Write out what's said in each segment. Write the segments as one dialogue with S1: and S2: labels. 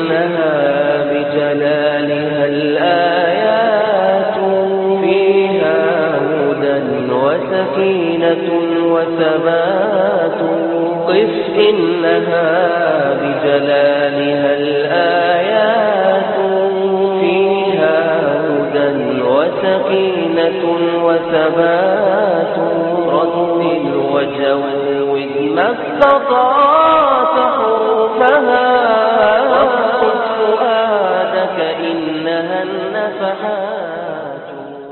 S1: إنها بجلالها الآيات فيها هدى وسكينة وثبات قف إنها بجلالها الآيات فيها هدى وسكينة وثبات رتل وجوز ما استطعت حروفها وافقد فؤادك إنها النفحات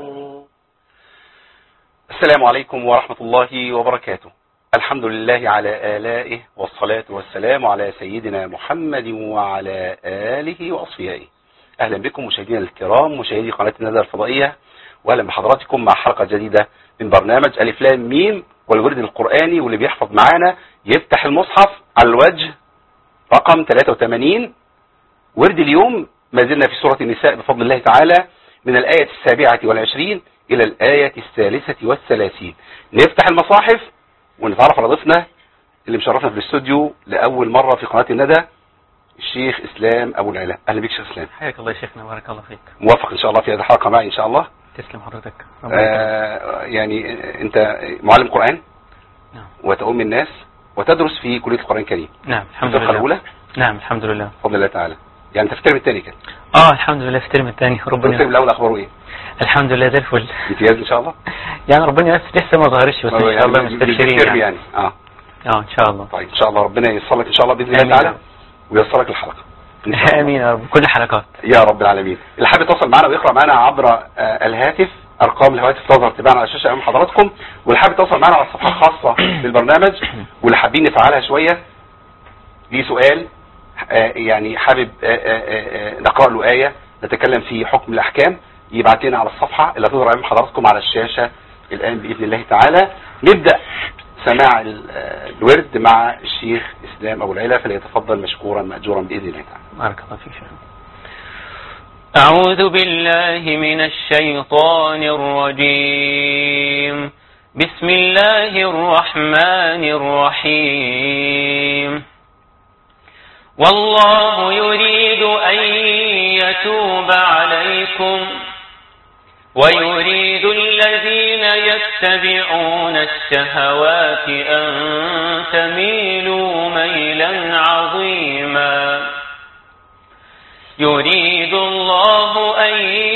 S2: السلام عليكم ورحمة الله وبركاته الحمد لله على آلائه والصلاة والسلام على سيدنا محمد وعلى آله وأصفيائه أهلا بكم مشاهدينا الكرام مشاهدي قناة الندى الفضائية وأهلا بحضراتكم مع حلقة جديدة من برنامج ألف لام ميم والورد القرآني واللي بيحفظ معانا يفتح المصحف على الوجه رقم 83 ورد اليوم ما زلنا في سورة النساء بفضل الله تعالى من الآية السابعة والعشرين إلى الآية الثالثة والثلاثين نفتح المصاحف ونتعرف على ضيفنا اللي مشرفنا في الاستوديو لأول مرة في قناة الندى الشيخ إسلام أبو العلا أهلا بك شيخ إسلام
S3: حياك الله يا شيخنا بارك الله فيك
S2: موفق إن شاء الله في هذه الحلقة معي إن شاء الله
S3: تسلم حضرتك ربنا يكرمك.
S2: آه يعني أنت معلم قرآن
S3: نعم
S2: وتؤم الناس وتدرس في كلية القرآن الكريم
S3: نعم الحمد
S2: الفرقة
S3: لله
S2: الأولى
S3: نعم الحمد لله
S2: بفضل الله تعالى يعني أنت في الترم الثاني كده
S3: اه الحمد لله في الترم الثاني
S2: الترم
S3: ربنا
S2: الأول أخباره إيه؟
S3: الحمد لله زي الفل
S2: امتياز إن شاء الله
S3: يعني ربنا بس لسه ما ظهرش بس ان شاء الله
S2: يعني
S3: مستبشرين
S2: بالترم
S3: يعني
S2: يعني اه
S3: اه ان شاء الله
S2: طيب ان شاء الله ربنا ييسر لك ان شاء الله باذن الله
S3: آمين.
S2: تعالى وييسر لك الحلقه إن شاء الله.
S3: امين يا رب كل حلقات
S2: يا رب العالمين اللي حابب يتصل معنا ويقرا معنا عبر آه، الهاتف ارقام الهواتف تظهر تباعا على الشاشه امام حضراتكم واللي حابب يتصل معنا على الصفحه الخاصه بالبرنامج واللي حابين نفعلها شويه ليه سؤال آه، يعني حابب آه، آه، آه، نقرا له ايه نتكلم في حكم الاحكام يبعت لنا على الصفحه اللي هتظهر امام حضراتكم على الشاشه الان باذن الله تعالى نبدا سماع ال- آه، الورد مع الشيخ اسلام ابو العلا فليتفضل مشكورا ماجورا باذن الله تعالى
S3: بارك الله فيك شيخنا أعوذ بالله من الشيطان الرجيم بسم الله الرحمن الرحيم والله يريد أن يتوب عليكم ويريد الذين يتبعون الشهوات أن تميلوا ميلا عظيما يريد الله أن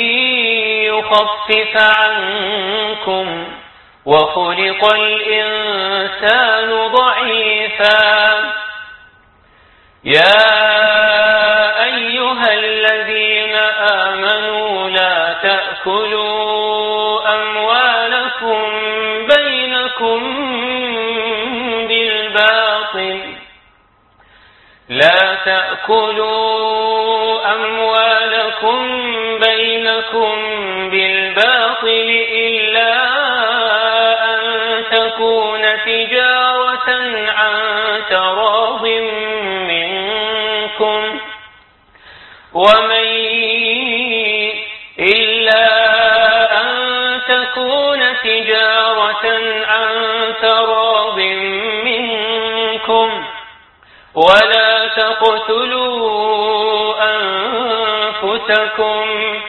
S3: يخفف عنكم وخلق الإنسان ضعيفا يا أيها الذين آمنوا لا تأكلوا أموالكم بينكم بالباطل لا تأكلوا أموالكم بينكم بالباطل إلا أن تكون تجارة عن تراض منكم ومن إلا أن تكون تجارة عن تراض منكم ولا تقتلوا أنفسكم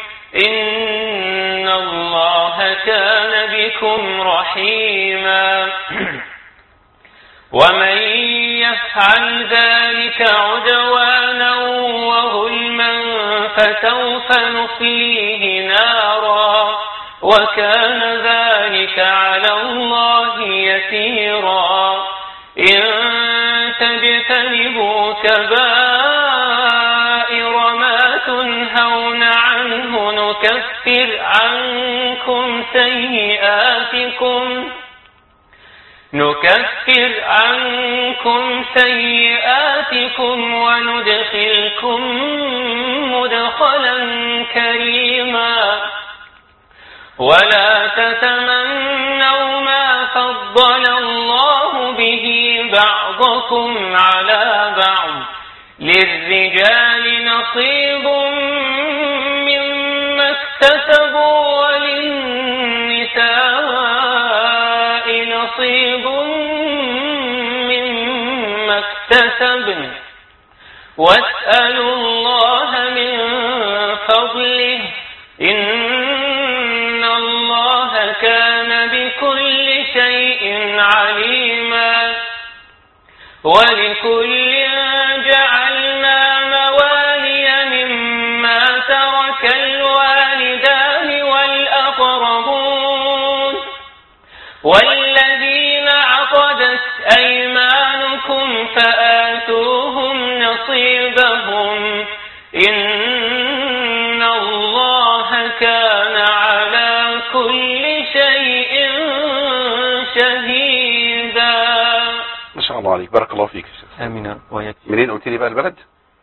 S3: إن الله كان بكم رحيما ومن يفعل ذلك عدوانا وظلما فسوف نصليه نارا وكان ذلك على الله يسيرا إن تجتنبوا كبائر ما تنهون عنه نكفر عنكم سيئاتكم نكفر عنكم سيئاتكم وندخلكم مدخلا كريما ولا تتمنوا ما فضل الله به بعضكم على بعض للرجال نصيب مما اكتسبوا وللنساء نصيب مما اكتسبن واسألوا الله من فضله إن الله كان بكل شيء عليما ولكل جعلنا موالي مما ترك الوالدان والأقربون والذين عقدت أيمانكم فآتوهم نصيبهم إن الله كان على كل شيء شهيدا
S2: ما شاء الله عليك بارك الله فيك يا شيخ.
S4: امين يا رب وياك
S2: منين قلت لي بقى البلد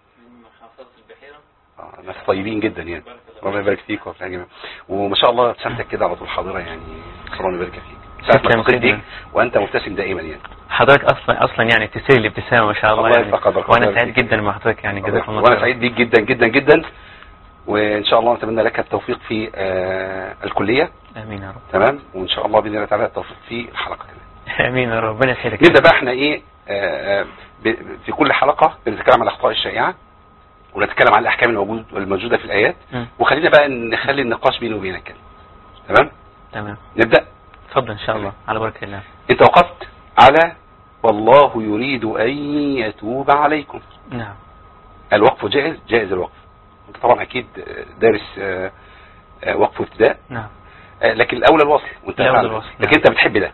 S2: آه، ناس طيبين جدا يعني ربنا يبارك فيك وفي الجميع وما شاء الله ابتسامتك كده على طول حاضره يعني ربنا يبارك فيك ساعة ما
S4: شكراً
S2: اتصل بيك
S4: سيدنا.
S2: وانت مبتسم دائما يعني
S4: حضرتك اصلا اصلا يعني تسير الابتسامه ما شاء الله
S2: الله
S4: يعني
S2: يرفع قدرك
S4: وانا
S2: ويبارك
S4: سعيد
S2: فيك.
S4: جدا مع حضرتك يعني جزاك الله
S2: وانا
S4: خير.
S2: سعيد بيك جدا جدا جدا وان شاء الله نتمنى لك التوفيق في آه الكليه
S4: امين يا رب
S2: تمام وان شاء الله باذن الله تعالى التوفيق في الحلقه كمان
S4: امين يا رب ربنا يسعدك
S2: نبدا بقى احنا ايه آه آه ب- في كل حلقه بنتكلم عن الاخطاء الشائعه ونتكلم عن الاحكام الموجود الموجوده في الايات
S4: مم.
S2: وخلينا بقى نخلي النقاش بيني وبينك كده تمام
S4: تمام
S2: نبدا
S4: اتفضل ان شاء الله على بركه الله
S2: انت وقفت على والله يريد ان يتوب عليكم
S4: نعم
S2: الوقف جائز جائز الوقف انت طبعا اكيد دارس آه، آه، وقف ابتداء
S4: نعم
S2: آه، لكن الاولى الوصل وانت
S4: الأولى
S2: فعلا.
S4: الوصل،
S2: لكن
S4: نعم.
S2: انت بتحب ده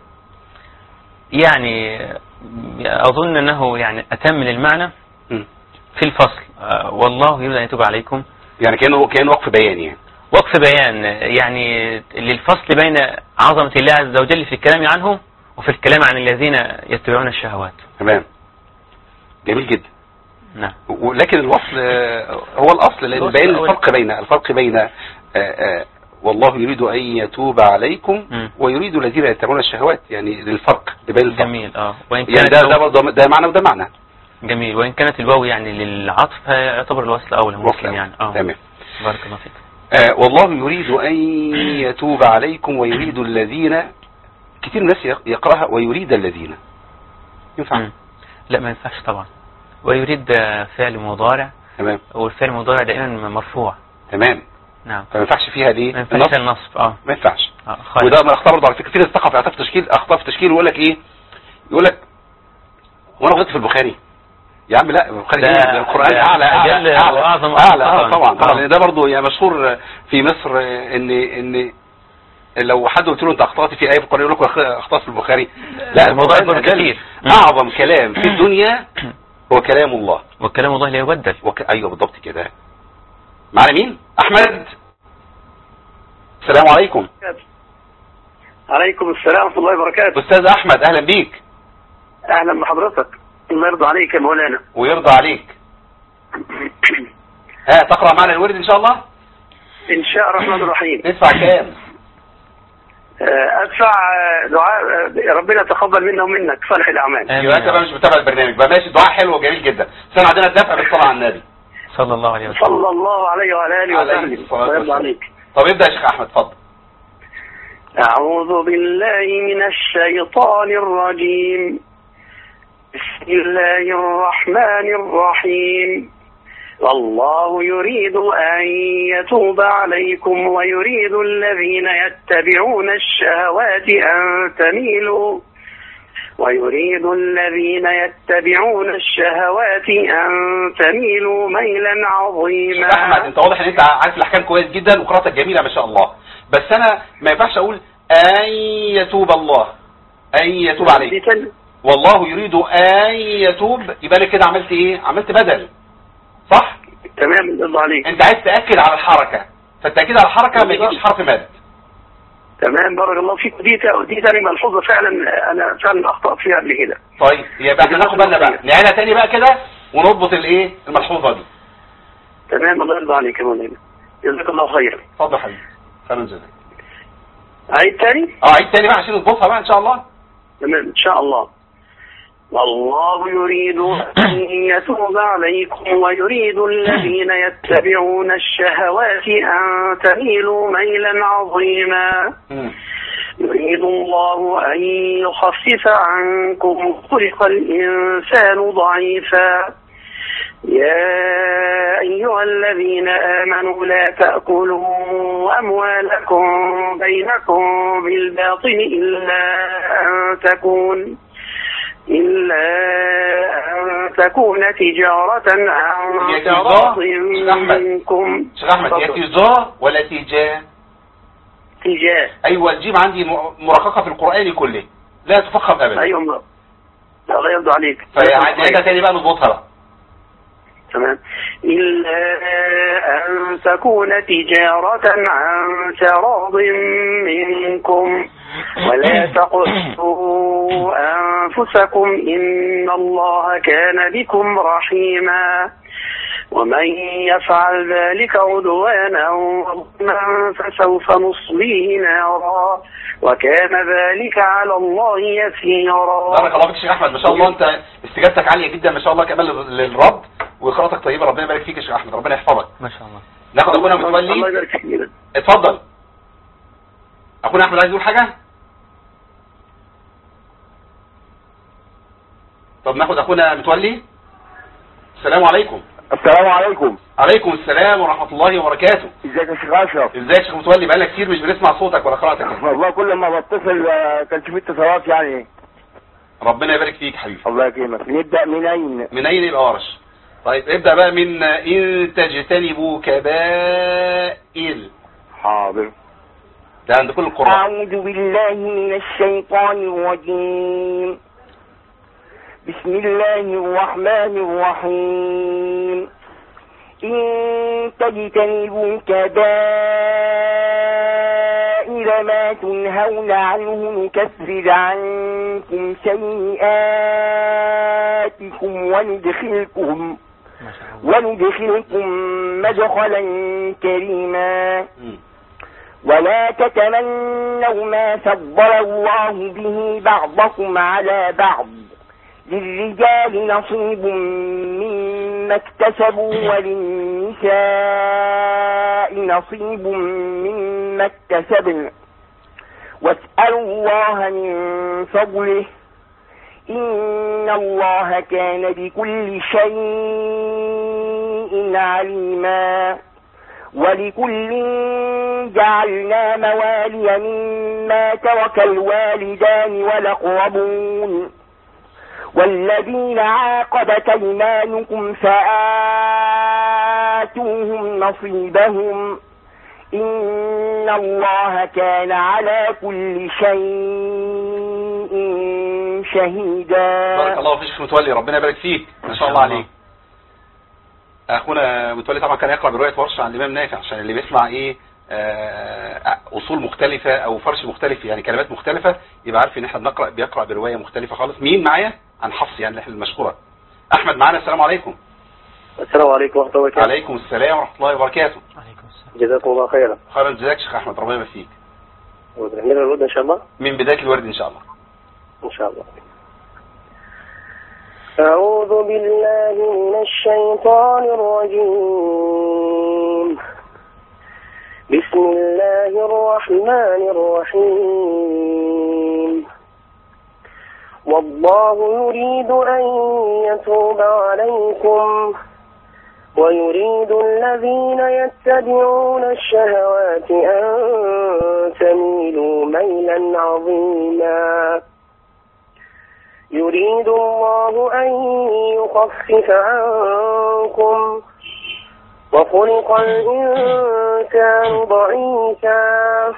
S4: يعني اظن انه يعني اتم للمعنى
S2: مم.
S4: في الفصل آه، والله يريد ان يتوب عليكم
S2: يعني كانه كان وقف بياني يعني
S4: وقف بيان يعني للفصل بين عظمه الله عز وجل في الكلام عنه وفي الكلام عن الذين يتبعون الشهوات
S2: تمام جميل جدا
S4: نعم
S2: ولكن الوصل آه، هو الاصل لان
S4: الوصل
S2: بيان
S4: الأول.
S2: الفرق بين الفرق بين آه، آه، والله يريد ان يتوب عليكم
S4: مم.
S2: ويريد الذين يتبعون الشهوات يعني للفرق لبين الفرق
S4: جميل اه وان
S2: يعني
S4: كانت
S2: ده
S4: الواو-
S2: ده برضه ده معنى وده معنى
S4: جميل وان كانت الواو يعني للعطف يعتبر الوصل اولى ممكن
S2: وصل.
S4: يعني اه
S2: تمام
S4: بارك الله فيك
S2: آه والله يريد أن يتوب عليكم ويريد الذين كتير ناس يقرأها ويريد الذين ينفع
S4: مم. لا ما ينفعش طبعا ويريد آه، فعل مضارع
S2: تمام
S4: والفعل المضارع دائما مرفوع
S2: نعم
S4: نعم
S2: فما ينفعش فيها ليه
S4: ما ينفعش
S2: النصب
S4: النصب اه
S2: ما ينفعش
S4: آه، خالص.
S2: وده من الاخطاء برضه على فكره كتير استقف في اخطاء في تشكيل اخطاء في تشكيل ويقول لك ايه يقول لك وانا غلطت في البخاري يا عم لا البخاري
S4: ده-
S2: إيه؟ ده القران
S4: ده
S2: اعلى
S4: أجل
S2: اعلى اعلى
S4: وأعظم
S2: اعلى آه،
S4: طبعاً.
S2: طبعا طبعا
S4: آه.
S2: لأن ده برضه يعني مشهور في مصر ان ان لو حد قلت له انت اخطات في ايه في القران يقول لك أخ- اخطات في البخاري لا
S4: الموضوع
S2: القرآن
S4: يكون
S2: أجل.
S4: كتير.
S2: اعظم كلام في الدنيا هو كلام الله
S4: والكلام الله لا يبدل
S2: وك... ايوه بالضبط كده معنا مين احمد السلام عليكم
S5: عليكم السلام ورحمة الله وبركاته
S2: استاذ احمد اهلا بيك
S5: أهلا بحضرتك الله يرضى عليك يا مولانا
S2: ويرضى عليك ها تقرا معنا الورد ان شاء الله
S5: إن شاء الرحمن الرحيم
S2: ندفع كام
S5: آه، أدفع آه، دعاء آه، ربنا يتقبل منا ومنك صالح الأعمال
S4: آمين
S2: يبقى انت
S4: يا
S2: بقى
S4: رب.
S2: مش متابع البرنامج بقى ماشي دعاء حلو وجميل جدا بس انا عندنا الدفع بالصلاه على النبي
S4: صلى الله عليه وسلم
S5: صلى الله عليه وعلى آله
S2: عليه
S5: وسلم
S2: الصلاة
S5: الله يرضى
S2: والسلام.
S5: عليك
S2: طب ابدا يا شيخ احمد اتفضل
S5: أعوذ بالله من الشيطان الرجيم بسم الله الرحمن الرحيم والله يريد أن يتوب عليكم ويريد الذين يتبعون الشهوات أن تميلوا ويريد الذين يتبعون الشهوات أن تميلوا ميلا عظيما
S2: شيخ احمد انت واضح ان انت عارف الاحكام كويس جدا وقراءتك جميله ما شاء الله بس انا ما ينفعش اقول ان يتوب الله ان يتوب عليك
S5: دي تل-
S2: والله يريد ان يتوب يبقى لك كده عملت ايه عملت بدل صح
S5: تمام الله عليك
S2: انت عايز تاكد على الحركه فالتاكيد على الحركه ما يجيبش حرف مد
S5: تمام بارك الله فيك دي تا- دي تاني ملحوظه فعلا انا فعلا اخطات فيها قبل كده
S2: طيب يبقى احنا ناخد بالنا بقى نعيدها تاني بقى كده ونضبط الايه الملحوظه دي
S5: تمام الله يرضى عليك يا مولانا جزاك الله خيرا
S2: اتفضل يا حبيبي خير جزاك
S5: عيد تاني
S2: اه عيد تاني بقى عشان نظبطها بقى ان شاء الله
S5: تمام ان شاء الله والله يريد أن يتوب عليكم ويريد الذين يتبعون الشهوات أن تميلوا ميلا عظيما
S2: مم.
S5: يريد الله أن يخفف عنكم خلق الإنسان ضعيفا يا أيها الذين آمنوا لا تأكلوا أموالكم بينكم بالباطل إلا أن تكون إلا أن تكون تجارة عن
S2: يا
S5: تراض
S2: تجارة؟ أحمد.
S5: منكم
S2: شيخ احمد يا تجاه ولا تجاه
S5: تجاه
S2: ايوه الجيم عندي م- مرققه في القران كله لا تفخم ابدا
S5: أيوة ما- لا لا يرضى عليك
S2: فعيدها تاني بقى نظبطها بقى
S5: تمام إلا أن تكون تجارة عن تراض منكم ولا تقتلوا أنفسكم إن الله كان بكم رحيما ومن يفعل ذلك عدوانا وظلما فسوف نصليه نارا وكان ذلك على الله يسيرا
S2: بارك الله فيك يا شيخ احمد ما شاء الله انت استجابتك عاليه جدا ما شاء الله كمان لل- للرد وقراءتك طيبه ربنا يبارك فيك يا شيخ احمد ربنا يحفظك
S4: ما شاء الله
S2: ناخد اخونا
S5: الله
S2: متولي
S5: يبارك فيك
S2: اتفضل اخونا احمد عايز يقول حاجه طب ناخد اخونا متولي السلام عليكم
S6: السلام عليكم
S2: عليكم السلام ورحمه الله وبركاته
S6: ازيك يا شيخ اشرف
S2: ازيك يا شيخ متولي بقالنا كتير مش بنسمع صوتك ولا قراءتك
S6: والله كل ما بتصل آه، كان في اتصالات يعني
S2: ربنا يبارك فيك حبيبي
S6: الله يكرمك نبدا منين
S2: من اين يبقى ورش طيب ابدا بقى من ان تجتنبوا كبائر
S6: حاضر
S2: ده عند كل القراء
S6: أعوذ بالله من الشيطان الرجيم بسم الله الرحمن الرحيم إن تجتنبوا كبائر ما تنهون عنه نكفر عنكم سيئاتكم وندخلكم
S4: ما شاء الله
S6: وندخلكم مدخلا كريما
S2: مم.
S6: ولا تتمنوا ما فضل الله به بعضكم على بعض للرجال نصيب مما اكتسبوا وللنساء نصيب مما اكتسبن واسألوا الله من فضله إن الله كان بكل شيء عليما ولكل جعلنا موالي مما ترك الوالدان والأقربون والذين عاقبت أيمانكم فآتوهم نصيبهم إن الله كان على كل شيء شهيدا
S2: بارك الله فيك يا شيخ متولي ربنا يبارك فيك ما شاء الله عليك اخونا متولي طبعا كان يقرا بروايه ورش عن الامام نافع عشان اللي بيسمع ايه آه، اصول مختلفه او فرش مختلف يعني كلمات مختلفه يبقى عارف ان احنا بنقرا بيقرا بروايه مختلفه خالص مين معايا عن حفص يعني احنا المشكوره احمد معانا السلام عليكم
S5: السلام عليكم ورحمة الله وبركاته
S2: عليكم السلام ورحمه الله وبركاته
S4: عليكم السلام
S5: جزاكم الله خيرا
S2: خيرا جزاك شيخ احمد ربنا يبارك فيك
S5: ونعمل الورد إن شاء الله
S2: من بدايه الورد ان شاء الله
S5: إن شاء الله أعوذ بالله من الشيطان الرجيم بسم الله الرحمن الرحيم والله يريد أن يتوب عليكم ويريد الذين يتبعون الشهوات أن تميلوا ميلا عظيما يريد الله أن يخفف عنكم وخلق الإنسان ضعيفا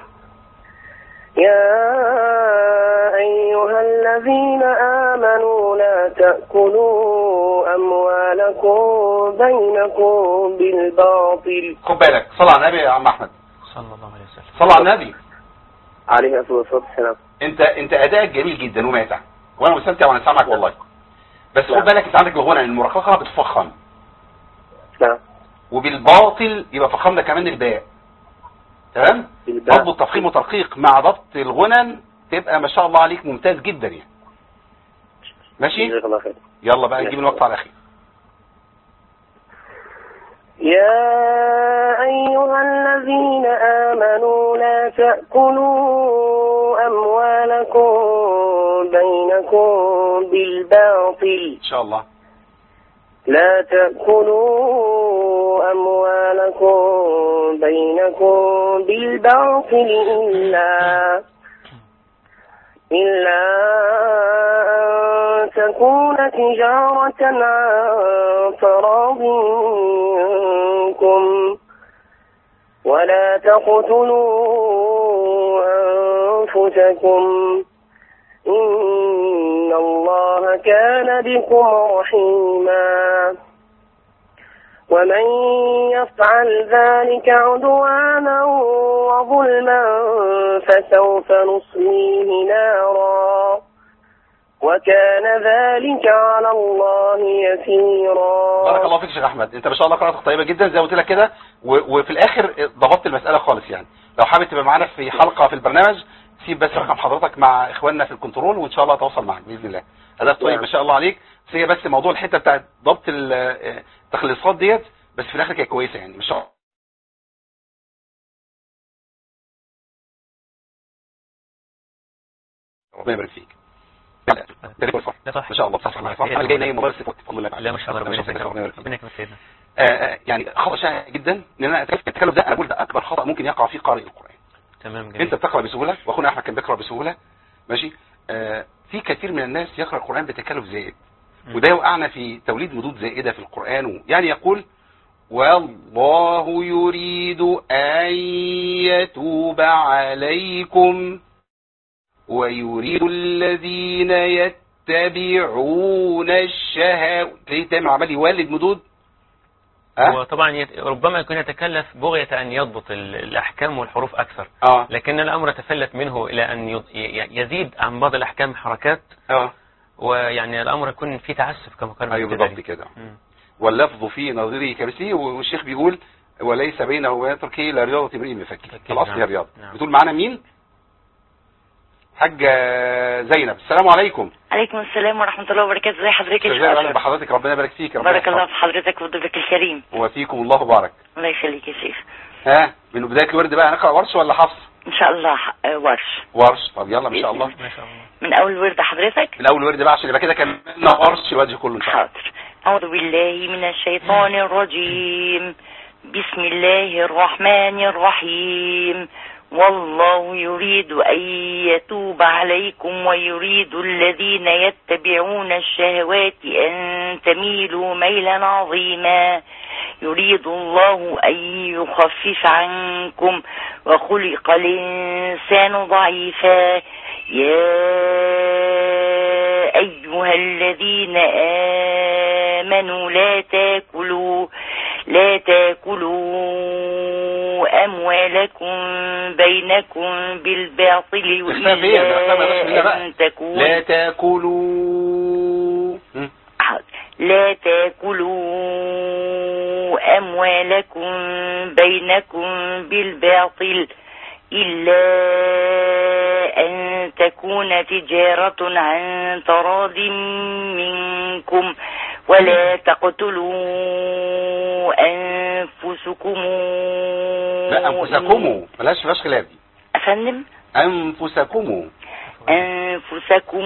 S5: يا أيها الذين آمنوا لا تأكلوا أموالكم بينكم بالباطل
S2: خد بالك صلى على النبي يا عم احمد
S4: صلى الله عليه وسلم
S2: صلى على النبي
S5: عليه الصلاة والسلام
S2: انت انت ادائك جميل جدا وماتع وانا مستمتع وانا سامعك والله بس خد
S5: نعم.
S2: بالك انت عندك الغنى المرققه بتفخم
S5: نعم
S2: وبالباطل يبقى فخمنا كمان الباء تمام
S5: بالباء.
S2: ضبط تفخيم وترقيق مع ضبط الغنن تبقى ما شاء الله عليك ممتاز جدا يعني ماشي
S5: جزاك الله خير
S2: يلا بقى نجيب الوقت على الاخير
S5: يا أيها الذين آمنوا لا تأكلوا أموالكم بينكم بالباطل
S2: ان شاء الله
S7: لا تأكلوا أموالكم بينكم بالباطل إلا إلا أن تكون تجارة عن تراض منكم ولا تقتلوا أنفسكم إن الله كان بكم رحيما ومن يفعل ذلك عدوانا وظلما فسوف نصليه نارا وكان ذلك على الله يسيرا
S2: بارك الله فيك يا شيخ احمد انت ما شاء الله قراءتك طيبه جدا زي ما قلت لك كده و- وفي الاخر ضبطت المساله خالص يعني لو حابب تبقى معانا في حلقه في البرنامج سيب بس رقم حضرتك مع اخواننا في الكنترول وان شاء الله اتواصل معاك باذن الله اداء طيب
S7: نعم.
S2: ما شاء الله عليك بس هي بس موضوع الحته بتاعت ضبط ال- التخليصات ديت بس في الاخر كانت كويسه يعني ما شاء الله ربنا يبارك فيك
S4: لا صح
S2: ما شاء الله صح صح صح انا جاي نايم والله بس بفضل الله
S4: لا ما شاء الله ربنا يسعدك
S2: ربنا يبارك فيك.
S4: ربنا يكرمك سيدنا
S2: آه، آه، يعني خطا شائع جدا لان انا أتكلم- التكلف ده انا بقول ده اكبر خطا ممكن يقع فيه قارئ القران
S4: تمام جميل
S2: انت بتقرا بسهوله واخونا احمد كان بيقرا بسهوله ماشي آه في كثير من الناس يقرا القران بتكلف زائد
S4: مم.
S2: وده يوقعنا في توليد مدود زائده في القران و- يعني يقول والله يريد ان يتوب عليكم ويريد الذين يتبعون الشهوات تلاقيه دايما عمال يولد مدود ها؟
S4: هو طبعا يت- ربما يكون يتكلف بغية أن يضبط ال- الأحكام والحروف أكثر
S2: اه
S4: لكن الأمر تفلت منه إلى أن يض- ي- يزيد عن بعض الأحكام حركات
S2: اه
S4: ويعني الأمر يكون فيه تعسف كما قال
S2: ايوه
S4: الجزري.
S2: بالضبط كده
S4: مم.
S2: واللفظ في نظيره كمثله والشيخ بيقول وليس بينه وبين تركه الا رياضة امرئ مفكر
S4: مفكر،
S2: الاصل
S4: نعم.
S2: هي الرياضة
S4: نعم.
S2: بتقول معانا مين حاجة زينب السلام عليكم
S8: عليكم السلام ورحمة الله وبركاته ازي حضرتك يا
S2: استاذ
S8: شيخ
S2: اهلا
S8: أشرف؟
S2: بحضرتك ربنا يبارك فيك ربنا
S8: بارك الله
S2: يحفظك.
S8: في حضرتك وضيفك الكريم
S2: وفيكم الله بارك
S8: الله يخليك يا شيخ
S2: ها من بداية الورد بقى نقرأ ورش ولا حفص
S8: ان شاء الله ح- آه، ورش
S2: ورش طب يلا ما شاء الله
S4: ما شاء الله
S8: من اول ورد حضرتك
S2: من اول ورد بقى عشان يبقى كده كملنا ورش الوجه كله ان شاء الله
S8: حاضر أعوذ بالله من الشيطان الرجيم بسم الله الرحمن الرحيم والله يريد أن يتوب عليكم ويريد الذين يتبعون الشهوات أن تميلوا ميلا عظيما يريد الله أن يخفف عنكم وخلق الإنسان ضعيفا يا أيها الذين آمنوا لا تاكلوا لا تاكلوا أموالكم بينكم بالباطل
S2: اختار فين؟ اختار ما يبقاش منها
S8: وإلا
S2: بقى.
S8: أن تكون
S2: لا تاكلوا م.
S8: لا تاكلوا أموالكم بينكم بالباطل إلا أن تكون تجارة عن تراض منكم ولا تقتلوا أنفسكم
S2: لا انفسكم بلاش بلاش خلاف دي
S8: أفندم
S2: انفسكم
S8: أنفسكم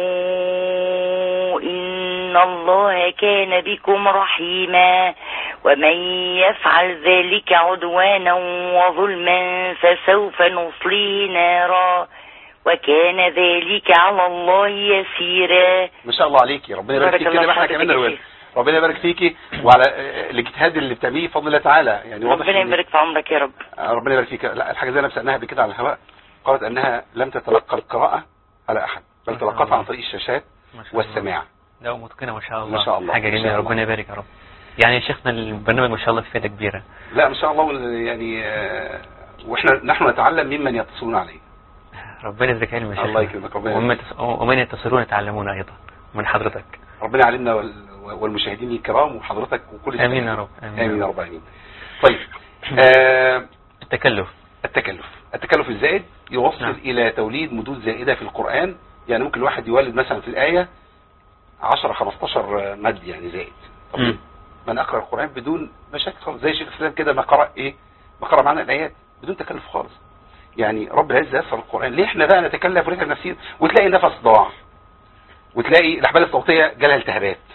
S8: إن الله كان بكم رحيما ومن يفعل ذلك عدوانا وظلما فسوف نصليه نارا وكان ذلك على الله يسيرا
S2: ما شاء الله عليكي ربنا يبارك
S8: بارك
S2: فيك
S8: الله
S2: كده بقى احنا
S8: في
S2: كمان
S8: حضرتك يا
S2: الوالد
S8: شيخ.
S2: ربنا يبارك فيكي وعلى آه، الاجتهاد اللي بتعمليه بفضل الله تعالى يعني واضح
S8: ربنا
S2: إن-
S8: يبارك في عمرك يا رب
S2: آه، ربنا يبارك فيك لا الحاجه زي انا سالناها قبل كده على الهواء قالت انها لم تتلقى القراءه على احد بل
S4: ما شاء
S2: تلقتها
S4: الله.
S2: عن طريق الشاشات
S4: ما شاء الله.
S2: والسماع
S4: لا متقنة ما شاء الله
S2: ما شاء الله،
S4: حاجة
S2: ما شاء
S4: جميلة
S2: الله.
S4: ربنا يبارك يا رب يعني يا شيخنا البرنامج ما شاء الله في فائدة كبيرة
S2: لا ما شاء الله وال- يعني آه، واحنا نحن نتعلم ممن يتصلون عليه
S4: ربنا يجزاك علم يا شيخنا
S2: الله يكرمك، ربنا
S4: ومن
S2: يكرمك.
S4: يتص- ومن يتصلون يتعلمون أيضا من حضرتك
S2: ربنا يعلمنا وال- والمشاهدين الكرام وحضرتك وكل
S4: آمين
S2: السامعين.
S4: يا رب، آمين
S2: امين
S4: يا
S2: يا
S4: رب.
S2: رب العالمين طيب آه
S4: التكلف
S2: التكلف التكلف الزائد يوصل
S4: نعم.
S2: الى توليد مدود زائده في القران يعني ممكن الواحد يولد مثلا في الايه 10 15 مد يعني زائد طب
S4: مم.
S2: من اقرا القران بدون مشاكل خالص زي شيخ الاسلام كده ما قرا ايه ما قرا معنا الايات بدون تكلف خالص يعني رب العزه يسر القران ليه احنا بقى نتكلف ونتعب نفسينا وتلاقي نفس ضاع وتلاقي الاحبال الصوتيه جالها التهابات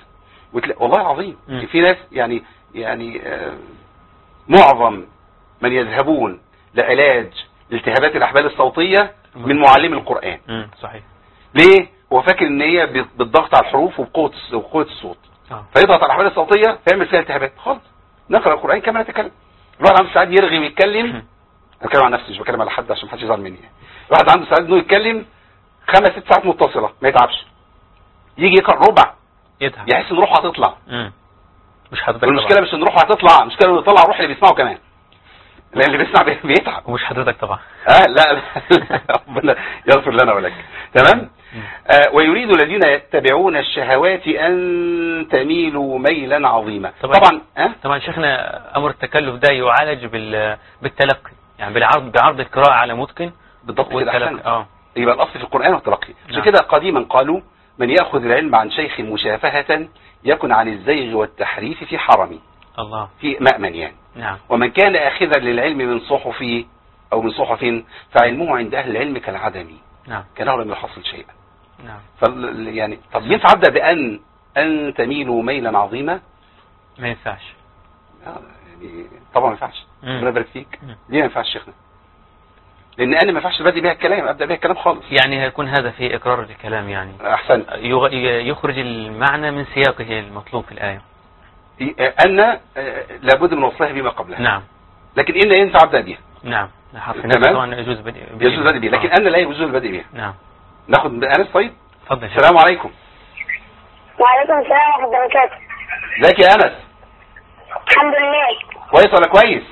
S2: وتلا... والله العظيم
S4: مم.
S2: في ناس يعني يعني آه، معظم من يذهبون لعلاج التهابات الاحبال الصوتيه من معلم القران
S4: مم. صحيح
S2: ليه هو فاكر ان هي بال- بالضغط على الحروف وبقوه الص- وقوه الصوت
S4: اه
S2: فيضغط على الاحبال الصوتيه فيعمل فيها التهابات خالص نقرا القران كما نتكلم الواحد عنده ساعات يرغي ويتكلم
S4: مم.
S2: انا بتكلم عن نفسي مش بتكلم على حد عشان محدش يزعل مني يعني. الواحد عنده ساعات انه يتكلم خمس ست ساعات متصله ما يتعبش يجي يقرا ربع
S4: يتعب
S2: يحس ان روحه هتطلع
S4: مم. مش حضرتك
S2: والمشكله
S4: طبعا
S2: مش ان روحه هتطلع المشكله انه يطلع روح اللي بيسمعه كمان لان اللي بيسمع بي- بيتعب
S4: ومش حضرتك طبعا
S2: اه لا لا ربنا يغفر لنا ولك تمام آه ويريد الذين يتبعون الشهوات ان تميلوا ميلا عظيما
S4: طبعا.
S2: طبعا اه
S4: طبعا شيخنا امر التكلف ده يعالج بال بالتلقي يعني بالعرض بعرض القراءة على متقن
S2: بالضبط كده
S4: والتلقي
S2: احسنت
S4: اه
S2: يبقى الاصل في القران والتلقي عشان
S4: نعم.
S2: كده قديما قالوا من ياخذ العلم عن شيخ مشافهه يكن عن الزيغ والتحريف في حرمي
S4: الله
S2: في مأمن يعني
S4: نعم
S2: ومن كان اخذا للعلم من صحف او من صحف فعلمه عند اهل العلم كالعدم
S4: نعم
S2: كانه لم يحصل شيئا
S4: نعم
S2: فال يعني طب ينفع ابدا بان ان تميلوا ميلا عظيما
S4: ما ينفعش
S2: آه، يعني طبعا ما ينفعش
S4: مم.
S2: ربنا يبارك فيك
S4: مم.
S2: ليه ما ينفعش شيخنا لان انا ما ينفعش ابدا بيها الكلام ابدا بيها الكلام خالص
S4: يعني هيكون هذا في اقرار الكلام يعني
S2: احسنت
S4: يغ- يخرج المعنى من سياقه المطلوب في الآية
S2: ان آه، لابد من وصلها بما قبلها
S4: نعم
S2: لكن ان ينفع ابدا بيها
S4: نعم حرف
S2: تمام.
S4: النفس طبعا يجوز بدء
S2: يجوز البدء بيها لكن
S4: آه.
S2: ان لا يجوز البدء بيها
S4: نعم
S2: ناخد انس طيب
S4: تفضل يا شيخ.
S2: السلام عليكم
S7: وعليكم السلام ورحمة الله وبركاته
S2: ازيك يا انس
S7: الحمد لله
S2: كويس ولا كويس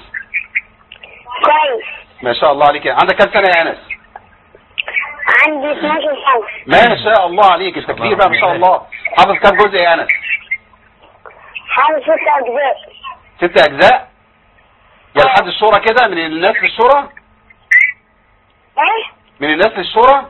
S7: كويس
S2: ما شاء الله عليك عندك كام سنه يا انس
S7: عندي 12 سنة
S2: ما شاء الله عليك انت كبير بقى ما شاء الله حافظ كام جزء يا انس
S7: حافظ ست أجزاء
S2: ست اجزاء يا لحد الشورى كده من الناس للشورى
S7: إيه؟
S2: من الناس للشورى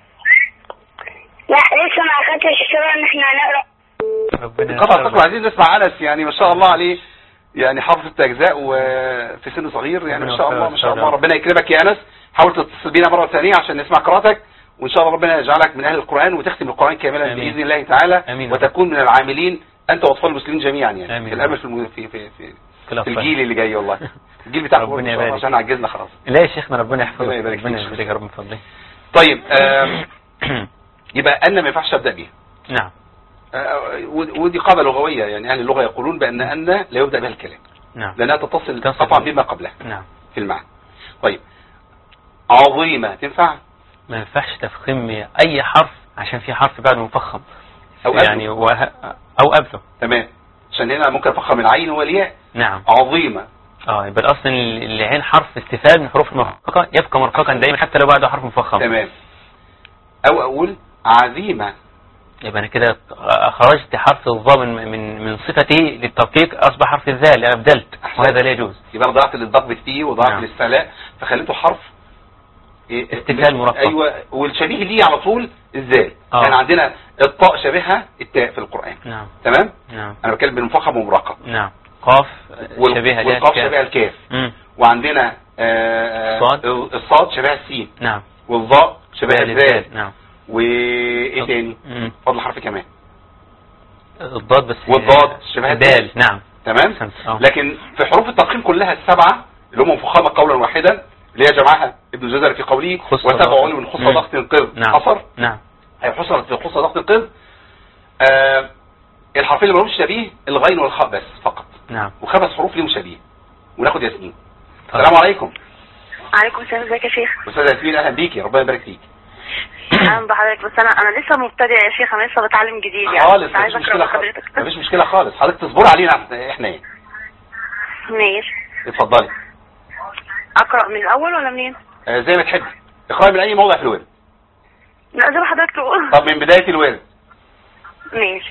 S7: لا لسه ما أخدتش الشروع إن إحنا هنقرأ
S4: ربنا
S2: قطع
S4: يرضى.
S2: الطاقم عايزين نسمع انس يعني ما شاء الله عليه يعني حافظ ست اجزاء وفي سن صغير يعني ما شاء الله ما شاء الله ربنا يكرمك يا انس حاول تتصل بينا مره ثانيه عشان نسمع قراءتك وان شاء الله ربنا يجعلك من اهل القران وتختم القران كاملا
S4: آمين.
S2: باذن الله تعالى
S4: آمين.
S2: وتكون من العاملين انت واطفال المسلمين جميعا يعني
S4: آمين.
S2: في الامل في الم- في في, في,
S4: في
S2: في
S4: الأطفال.
S2: الجيل اللي جاي والله الجيل بتاعك
S4: ربنا
S2: إن شاء الله
S4: يبارك.
S2: عشان عجزنا خلاص
S4: لا يا شيخنا ربنا يحفظك
S2: ربنا يبارك
S4: ربنا
S2: فيك.
S4: يبارك يا رب من فضله
S2: طيب آم، يبقى ان ما ينفعش ابدا بيها
S4: نعم
S2: آه، ودي قاعده لغويه يعني اهل اللغه يقولون بان ان لا يبدا بها الكلام
S4: نعم
S2: لانها تتصل
S4: تصل
S2: قطعا
S4: به.
S2: بما قبلها
S4: نعم
S2: في المعنى طيب عظيمة تنفع
S4: ما ينفعش تفخيم اي حرف عشان في حرف بعده مفخم
S2: أو قبله.
S4: يعني وه... او قبله
S2: تمام عشان هنا ممكن افخم العين والياء
S4: نعم
S2: عظيمة
S4: اه يبقى الاصل إن العين حرف استفاد من حروف المرققه يبقى مرققا دايما حتى لو بعده حرف مفخم
S2: تمام او اقول عزيمة
S4: يبقى انا كده خرجت حرف الظا من من من صفته للترقيق اصبح حرف الذال ابدلت وهذا لا يجوز
S2: يبقى انا ضيعت للضغط فيه وضيعت
S4: نعم.
S2: للسلاء فخليته حرف إيه،
S4: استفهام مرقق.
S2: ايوه والشبيه ليه على طول الزال
S4: آه.
S2: يعني عندنا الطاء شبيهها التاء في القرآن
S4: نعم
S2: تمام
S4: نعم
S2: انا بتكلم بالمفخم ومرقق
S4: نعم قاف
S2: وال-
S4: شبيهه لها
S2: والقاف
S4: الكاف.
S2: شبيهة الكاف
S4: مم.
S2: وعندنا آه،
S4: صاد.
S2: الصاد شبيهة السين
S4: نعم
S2: والظاء شبيهة الذال
S4: نعم
S2: وايه تاني
S4: مم.
S2: فضل حرف كمان
S4: الضاد بس
S2: والضاد شبه
S4: دال نعم
S2: تمام
S4: أحسنت. آه.
S2: لكن في حروف الترقيم كلها السبعه اللي هم مفخمه قولا واحدا اللي هي جمعها ابن جزر في قوله
S4: خص
S2: وسبع
S4: ضغط.
S2: علو من خص
S4: مم.
S2: ضغط قذ
S4: نعم
S2: حصر
S4: نعم
S2: هي حصرت في خص ضغط قذ آه الحرفين اللي مالهمش شبيه الغين والخاء بس فقط
S4: نعم
S2: وخمس حروف ليهم شبيه وناخد ياسمين
S4: طيب.
S2: السلام عليكم
S7: عليكم السلام ازيك يا شيخ
S2: استاذه ياسمين اهلا بيكي ربنا يبارك فيك
S7: اهلا بحضرتك بس انا انا لسه مبتدئه يا شيخ انا لسه بتعلم جديد يعني
S2: خالص
S7: كنت عايزه
S2: مفيش
S7: اقرا
S2: مشكله
S7: مع
S2: خالص
S7: حضرتك
S2: مفيش مشكله خالص حضرتك تصبري علينا إحنا- احنا ايه
S7: ماشي
S2: اتفضلي
S7: اقرا من الاول ولا منين؟
S2: آه زي ما تحبي اقراي من اي موضع في الورد
S7: لا زي ما حضرتك تقول
S2: طب من بدايه الورد
S7: ماشي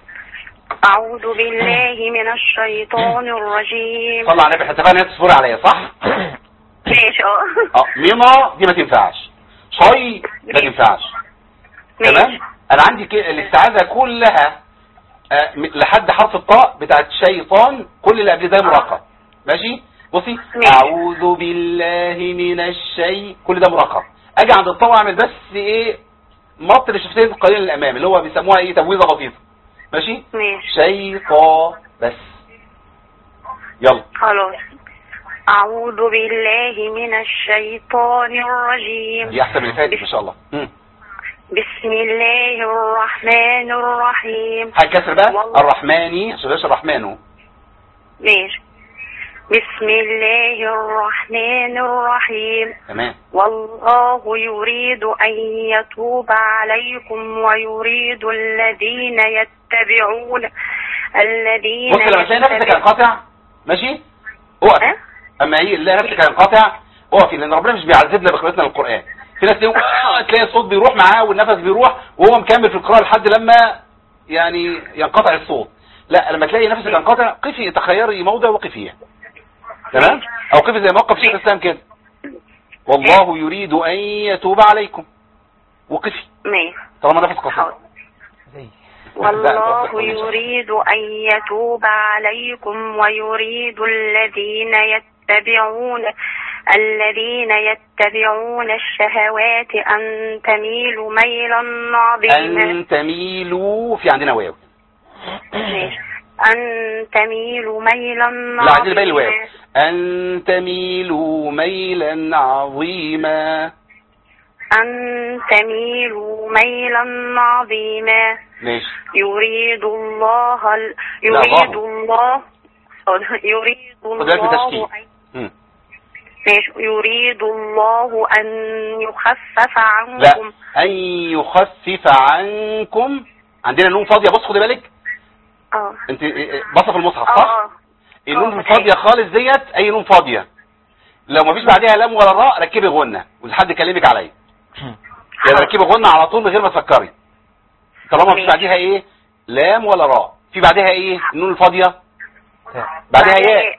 S7: أعوذ بالله من الشيطان الرجيم
S2: صلى على النبي احنا اتفقنا ان هي تصبري عليا صح؟
S7: ماشي اه
S2: اه ميما دي ما تنفعش شي ما تنفعش تمام
S7: ماشي
S2: انا عندي ك- الاستعاذه كلها آه، م- لحد حرف الطاء بتاعت شيطان كل اللي قبل ده مرقم ماشي بصي
S7: ماشي.
S2: اعوذ بالله من الشيء كل ده مرقم اجي عند الطاء اعمل بس ايه مط لشفتين قليلا للامام اللي هو بيسموها ايه تبويضه بسيطه ماشي
S7: ماشي
S2: شيطان بس يلا
S7: خلاص أعوذ بالله من الشيطان الرجيم
S2: دي احسن من اللي فاتت ما شاء الله مم.
S7: بسم الله الرحمن الرحيم
S2: حاجه كسر بقى
S7: والله.
S2: الرحماني عشان بلاش الرحمن
S7: ماشي بسم الله الرحمن الرحيم
S2: تمام
S7: والله يريد أن يتوب عليكم ويريد الذين يتبعون الذين
S2: بص لما تلاقي نفسك
S7: يتبعون-
S2: هينقطع ماشي اقف
S7: أه؟
S2: اما هي تلاقي نفسك هينقطع اقفي لان ربنا مش بيعذبنا بقراءتنا للقران في ناس تلاقي آه، تلاقي الصوت بيروح معاه والنفس بيروح وهو مكمل في القراءه لحد لما يعني ينقطع الصوت لا لما تلاقي نفسك ينقطع قفي تخيري موضع وقفيه تمام او قفي زي موقف شيخ الاسلام كده والله يريد ان يتوب عليكم وقفي
S7: ماشي
S2: طالما نفس قصير
S7: حاضر. والله يريد أن يتوب عليكم ويريد الذين يتبعون الذين يتبعون الشهوات أن تميلوا ميلا عظيما
S2: ان تميلوا في عندنا واو
S7: ماشي. أن تميلوا ميلا
S2: لا عايزين باقي الواو
S7: عظيما
S2: ان تميلوا ميلا عظيما
S7: أن تميلوا ميلا عظيما
S2: ماشي
S7: يريد الله ال-
S2: لا،
S7: يريد
S2: الله.
S7: الله يريد
S2: خد بالك من
S7: الله
S2: التشكيل.
S7: أن
S2: مم.
S7: ماشي. يريد الله أن يخفف
S2: لا
S7: عنكم
S2: ان يخفف عنكم عندنا نون فاضيه بص خدي بالك
S7: اه
S2: انت بصه في المصحف صح
S7: اه
S2: النون
S7: آه،
S2: الفاضيه خالص ديت اي نون فاضيه لو مفيش بعدها لام ولا راء ركبي غنه ولحد يكلمك عليا يعني ركبي غنه على طول من غير ما تفكري طالما مفيش
S7: ماشي.
S2: بعدها ايه لام ولا راء في بعدها ايه النون الفاضيه بعدها ياء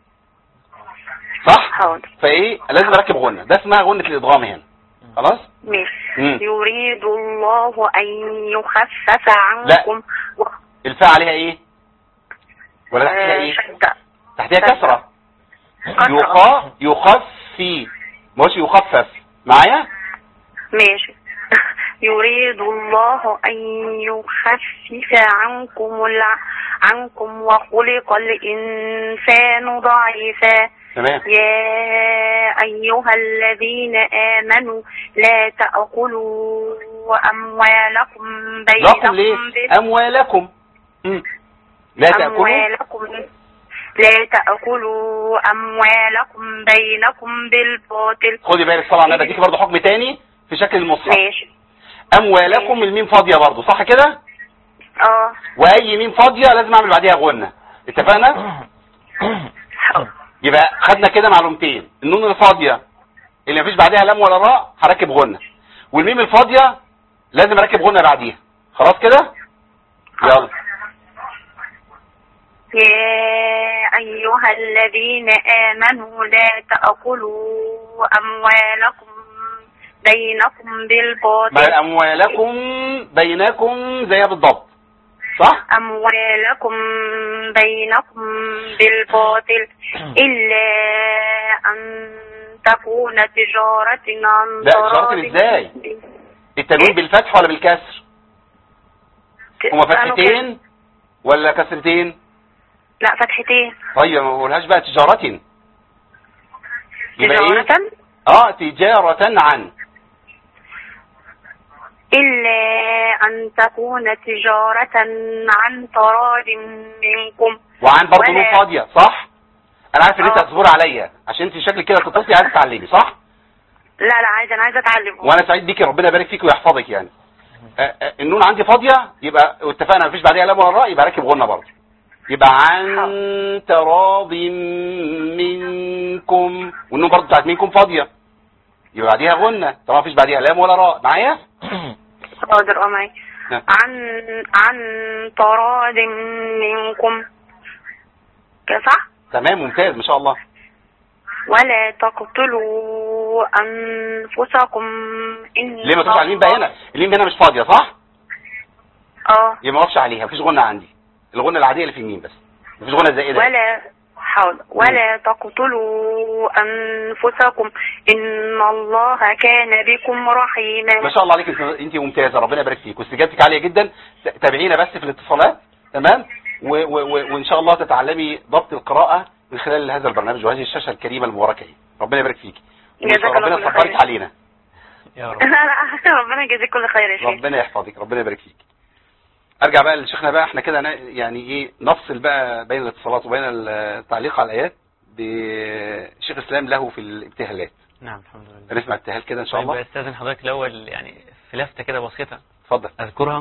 S2: صح
S7: حاضر
S2: فايه لازم اركب غنه ده اسمها غنه الادغام هنا خلاص
S7: ماشي
S2: مم.
S7: يريد الله أن يخفف عنكم و-
S2: الفاء عليها ايه ولا تحتها
S7: آه،
S2: ايه
S7: شدة
S2: تحتها كسره
S7: كسرة.
S2: يخا يخفي ماشي يخفف معايا
S7: ماشي يريد الله أن يخفف عنكم الع... عنكم وخلق الإنسان ضعيفا
S2: تمام
S7: يا أيها الذين آمنوا لا تأكلوا أموالكم
S2: رقم ليه
S7: بينكم بال-
S2: اموالكم مم. لا تاكلوا
S7: أموالكم لا تأكلوا أموالكم بينكم بالباطل
S2: خدي بالك طبعا انا بديكي برضه حكم تاني في شكل المصحف
S7: ماشي
S2: اموالكم الميم فاضيه برضه صح كده
S7: اه
S2: واي ميم فاضيه لازم اعمل بعديها غنه اتفقنا
S7: حاضر.
S2: يبقى خدنا كده معلومتين النون الفاضيه اللي مفيش بعدها لام ولا راء هركب غنه والميم الفاضيه لازم اركب غنه بعديها خلاص كده يلا
S7: يا أيها الذين آمنوا لا تأكلوا أموالكم بينكم
S2: بل
S7: بالباطل
S2: اموالكم بينكم زيها بالضبط صح
S7: أموالكم بينكم بالباطل إلا أن تكون تجارة عن
S2: لا، تجارة
S7: تراض
S2: إزاي؟ التنوين بالفتح ولا بالكسر هما فتحتين ولا كسرتين
S7: لا فتحتين
S2: طيب ما بقولهاش بقى تجارة يبقى ايه
S7: تجارة
S2: اه تجارة عن
S7: إلا أن تكون تجارة عن تراض منكم
S2: وعن برضه
S7: ولا-
S2: نون فاضية صح انا عارف ان انت
S7: آه.
S2: هتصبر عليا عشان انت شكلك كده تتصلي عايز تتعلمي صح
S7: لا لا عايزة أنا عايزة أتعلم
S2: وانا سعيد بيكي ربنا يبارك فيك ويحفظك يعني آه، آه، النون عندي فاضية يبقى اتفقنا مفيش بعديها لام ولا راء يبقى راكب غنة برضه يبقى عن تراض منكم والنون برضه بتاعت منكم فاضية يبقى بعديها غنة طبعا مفيش بعديها لام ولا راء معايا
S7: حاضر أه معي
S2: نعم.
S7: عن عن تراض منكم كده صح
S2: تمام ممتاز ما شاء الله
S7: ولا تقتلوا أنفسكم إن
S2: ليه ما تقولش على الميم بقى هنا الميم هنا مش فاضية صح
S7: اه
S2: يبقى ما اقفش عليها مفيش غنة عندي الغنة العادية اللي في الميم بس مفيش غنة زائدة
S7: ولا حاضر ولا تقتلوا أنفسكم إن الله كان بكم رحيما
S2: ما شاء الله عليك انت انت ممتازه ربنا يبارك فيك واستجابتك عاليه جدا تابعينا بس في الاتصالات تمام و و و وان شاء الله تتعلمي ضبط القراءه من خلال هذا البرنامج وهذه الشاشه الكريمه المباركه دي ربنا يبارك فيك
S7: جزاك الله
S2: ربنا
S7: كل
S2: يصبرك
S7: خير.
S2: علينا
S4: يا رب
S7: ربنا يجزيك كل خير يا شيخ
S2: ربنا يحفظك ربنا يبارك فيك ارجع بقى لشيخنا بقى احنا كده نا- يعني ايه نفصل بقى بين الاتصالات وبين التعليق على الايات بشيخ اسلام له في الابتهالات
S4: نعم الحمد لله
S2: نسمع ابتهال كده ان شاء
S4: طيب
S2: الله
S4: استاذن حضرتك الاول يعني في لفته كده بسيطه
S2: اتفضل
S4: اذكرها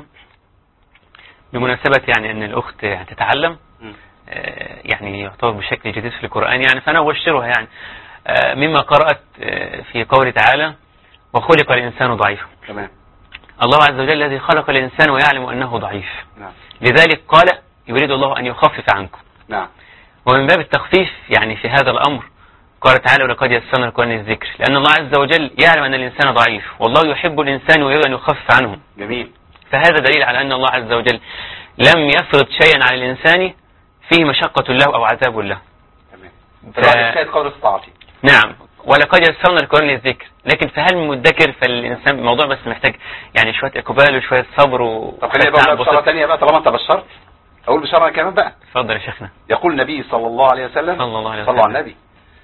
S4: بمناسبه يعني ان الاخت يعني تتعلم
S2: مم.
S4: آه، يعني يعتبر بشكل جديد في القرآن يعني فأنا أبشرها يعني آه، مما قرأت آه، في قوله تعالى وخلق الإنسان ضعيفا
S2: تمام
S4: الله عز وجل الذي خلق الإنسان ويعلم أنه ضعيف
S2: نعم
S4: لذلك قال يريد الله أن يخفف عنكم
S2: نعم
S4: ومن باب التخفيف يعني في هذا الأمر قال تعالى ولقد يسرنا القرآن للذكر لأن الله عز وجل يعلم أن الإنسان ضعيف والله يحب الإنسان ويريد أن يخفف عنه
S2: جميل
S4: فهذا دليل على أن الله عز وجل لم يفرض شيئا على الإنسان فيه مشقة له أو عذاب له
S2: تمام
S4: ف-
S2: فالواحد يجتهد قدر استطاعته
S4: نعم ولقد يسرنا القرآن للذكر لكن فهل من مدكر فالإنسان الموضوع بس محتاج يعني شوية إقبال وشوية صبر و
S2: طب خليني بقى اقول لك بشاره ثانيه بقى طالما انت بشرت اقول بشاره أنا كمان بقى
S4: اتفضل يا شيخنا
S2: يقول النبي صلى الله عليه وسلم
S4: صلى الله عليه
S2: صلى
S4: وسلم
S2: على النبي